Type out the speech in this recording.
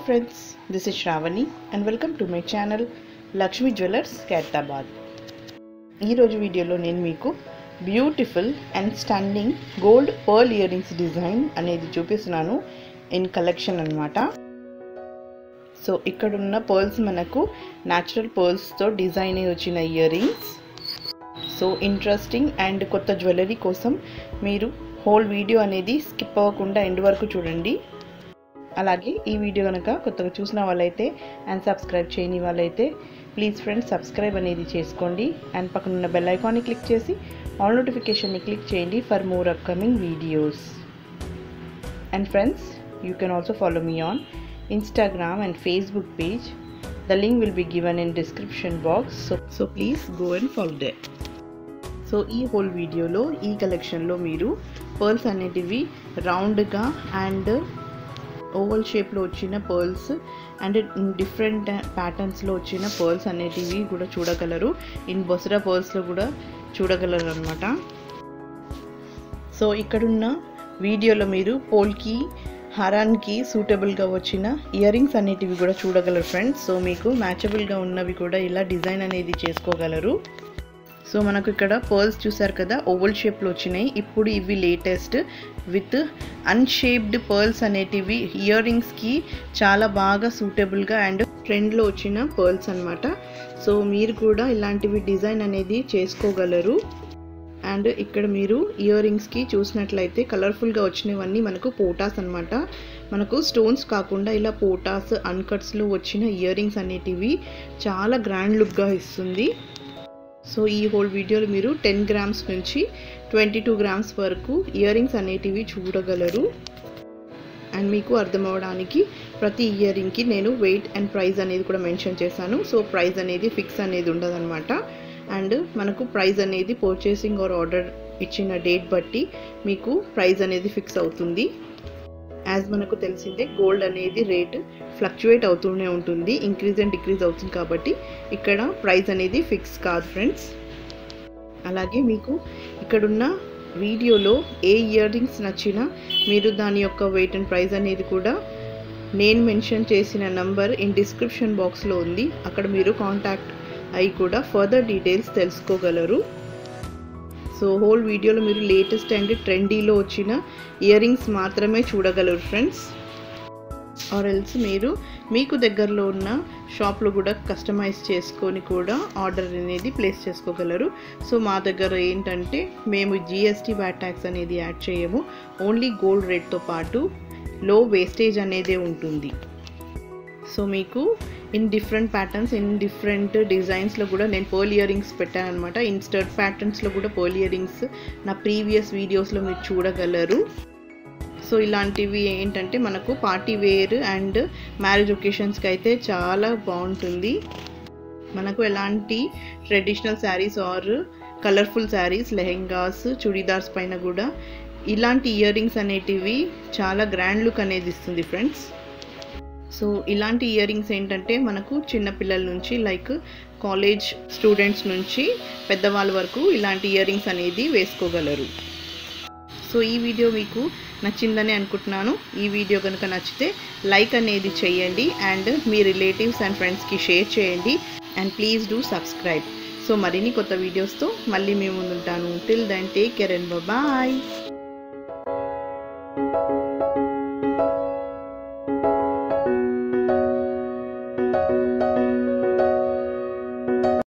friends this is Shravani and welcome to my channel Lakshmi jewellers Khairatabad ఈరోజు వీడియోలో నేను మీకు beautiful and stunning gold pearl earrings design అనేది చూపిస్తున్నాను ఇన్ కలెక్షన్ అనమాట సో ఇక్కడున్న పర్ల్స్ మనకు న్యాచురల్ పర్ల్స్తో డిజైన్ అయి వచ్చిన earrings so interesting and కొత్త జ్యువెలరీ కోసం మీరు హోల్ వీడియో అనేది స్కిప్ అవ్వకుండా ఎండ్ వరకు చూడండి అలాగే ఈ వీడియో కనుక కొత్తగా చూసిన వాళ్ళైతే అండ్ సబ్స్క్రైబ్ చేయని వాళ్ళైతే ప్లీజ్ ఫ్రెండ్స్ సబ్స్క్రైబ్ అనేది చేసుకోండి అండ్ పక్కన ఉన్న బెల్ ఐకాన్ని క్లిక్ చేసి ఆల్ నోటిఫికేషన్ని క్లిక్ చేయండి for more upcoming videos and friends you can also follow me on Instagram and Facebook page the link will be given in description box so so please go and follow they so ఈ whole వీడియోలో ఈ కలెక్షన్లో మీరు pearls అనేటివి రౌండ్గా and oval షేప్లో వచ్చిన pearls and different ప్యాటర్న్స్లో వచ్చిన పర్ల్స్ అనేటివి కూడా చూడగలరు ఇన్ బొసరా పర్ల్స్లో కూడా చూడగలరు అనమాట సో ఇక్కడున్న వీడియోలో మీరు పోల్కి హారానికి సూటబుల్గా వచ్చిన ఇయర్ రింగ్స్ అనేటివి కూడా చూడగలరు ఫ్రెండ్స్ సో మీకు మ్యాచబుల్గా ఉన్నవి కూడా ఇలా డిజైన్ అనేది చేసుకోగలరు సో మనకు ఇక్కడ పర్ల్స్ చూసారు కదా ఓవల్ షేప్లో వచ్చినాయి ఇప్పుడు ఇవి లేటెస్ట్ విత్ అన్షేప్డ్ పర్ల్స్ అనేటివి ఇయర్ రింగ్స్కి చాలా బాగా సూటబుల్గా అండ్ ట్రెండ్లో వచ్చిన పర్ల్స్ అనమాట సో మీరు కూడా ఇలాంటివి డిజైన్ అనేది చేసుకోగలరు అండ్ ఇక్కడ మీరు ఇయర్ రింగ్స్కి చూసినట్లయితే కలర్ఫుల్గా వచ్చినవన్నీ మనకు పోటాస్ అనమాట మనకు స్టోన్స్ కాకుండా ఇలా పోటాస్ అన్కట్స్లో వచ్చిన ఇయర్ రింగ్స్ అనేటివి చాలా గ్రాండ్ లుక్గా ఇస్తుంది సో ఈ హోల్ వీడియోలో మీరు టెన్ గ్రామ్స్ నుంచి ట్వంటీ టూ గ్రామ్స్ వరకు ఇయర్ రింగ్స్ అనేటివి చూడగలరు అండ్ మీకు అర్థమవడానికి ప్రతి ఇయర్ రింగ్కి నేను వెయిట్ అండ్ ప్రైస్ అనేది కూడా మెన్షన్ చేశాను సో ప్రైస్ అనేది ఫిక్స్ అనేది ఉండదన్నమాట అండ్ మనకు ప్రైస్ అనేది పర్చేసింగ్ ఆర్ ఆర్డర్ ఇచ్చిన డేట్ బట్టి మీకు ప్రైస్ అనేది ఫిక్స్ అవుతుంది యాజ్ మనకు తెలిసిందే గోల్డ్ అనేది రేట్ ఫ్లక్చువేట్ అవుతూనే ఉంటుంది ఇంక్రీజ్ అండ్ డిక్రీజ్ అవుతుంది కాబట్టి ఇక్కడ ప్రైస్ అనేది ఫిక్స్ కాదు ఫ్రెండ్స్ అలాగే మీకు ఇక్కడున్న వీడియోలో ఏ ఇయర్ రింగ్స్ నచ్చినా మీరు దాని యొక్క వెయిట్ అండ్ ప్రైస్ అనేది కూడా నేను మెన్షన్ చేసిన నంబర్ ఇన్ డిస్క్రిప్షన్ బాక్స్లో ఉంది అక్కడ మీరు కాంటాక్ట్ అయి కూడా ఫర్దర్ డీటెయిల్స్ తెలుసుకోగలరు సో హోల్ వీడియోలో మీరు లేటెస్ట్ అండ్ ట్రెండీలో వచ్చిన ఇయర్ రింగ్స్ మాత్రమే చూడగలరు ఫ్రెండ్స్ ఆర్ ఎల్స్ మీరు మీకు దగ్గరలో ఉన్న షాప్లో కూడా కస్టమైజ్ చేసుకొని కూడా ఆర్డర్ అనేది ప్లేస్ చేసుకోగలరు సో మా దగ్గర ఏంటంటే మేము జిఎస్టీ వ్యాట్ ట్యాక్స్ అనేది యాడ్ చేయము ఓన్లీ గోల్డ్ రేట్తో పాటు లో వేస్టేజ్ అనేదే ఉంటుంది సో మీకు in different patterns in different డిజైన్స్లో కూడా నేను పర్ల్ ఇయర్ రింగ్స్ పెట్టాను అనమాట ఇన్ స్టర్ట్ ప్యాటర్న్స్లో కూడా పర్ల్ ఇయర్ రింగ్స్ నా ప్రీవియస్ వీడియోస్లో మీరు చూడగలరు సో ఇలాంటివి ఏంటంటే మనకు పార్టీ వేర్ అండ్ మ్యారేజ్ ఒకేషన్స్కి అయితే చాలా బాగుంటుంది మనకు ఎలాంటి traditional saris or colourful saris lehengas churidars పైన కూడా ఇలాంటి ఇయర్ రింగ్స్ అనేటివి చాలా గ్రాండ్ లుక్ అనేది ఇస్తుంది ఫ్రెండ్స్ సో ఇలాంటి ఇయర్ రింగ్స్ ఏంటంటే మనకు చిన్నపిల్లల నుంచి లైక్ కాలేజ్ స్టూడెంట్స్ నుంచి పెద్దవాళ్ళ వరకు ఇలాంటి ఇయర్ రింగ్స్ అనేది వేసుకోగలరు సో ఈ వీడియో మీకు నచ్చిందని అనుకుంటున్నాను ఈ వీడియో కనుక నచ్చితే లైక్ అనేది చేయండి అండ్ మీ రిలేటివ్స్ అండ్ ఫ్రెండ్స్కి షేర్ చేయండి and please do subscribe so మరిన్ని కొత్త వీడియోస్తో మళ్ళీ మేము ముందుంటాను till then take care and bye